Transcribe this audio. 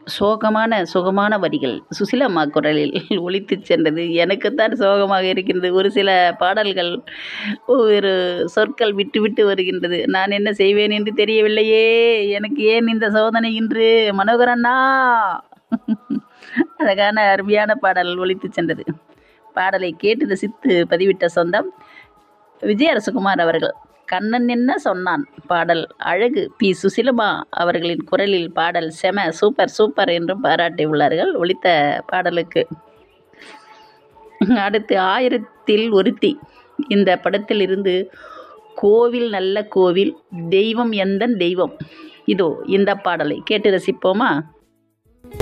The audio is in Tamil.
சோகமான சுகமான வரிகள் சுசிலம்மா குரலில் ஒலித்துச் சென்றது எனக்குத்தான் சோகமாக இருக்கின்றது ஒரு சில பாடல்கள் ஒரு சொற்கள் விட்டு விட்டு வருகின்றது நான் என்ன செய்வேன் என்று தெரியவில்லையே எனக்கு ஏன் இந்த சோதனை இன்று மனோகரண்ணா அழகான அருமையான பாடல் ஒலித்துச் சென்றது பாடலை கேட்டு ரசித்து பதிவிட்ட சொந்தம் விஜய அரசகுமார் அவர்கள் கண்ணன் என்ன சொன்னான் பாடல் அழகு பி சுசிலமா அவர்களின் குரலில் பாடல் செம சூப்பர் சூப்பர் என்றும் பாராட்டியுள்ளார்கள் ஒலித்த பாடலுக்கு அடுத்து ஆயிரத்தில் ஒருத்தி இந்த படத்தில் இருந்து கோவில் நல்ல கோவில் தெய்வம் எந்தன் தெய்வம் இதோ இந்த பாடலை கேட்டு ரசிப்போமா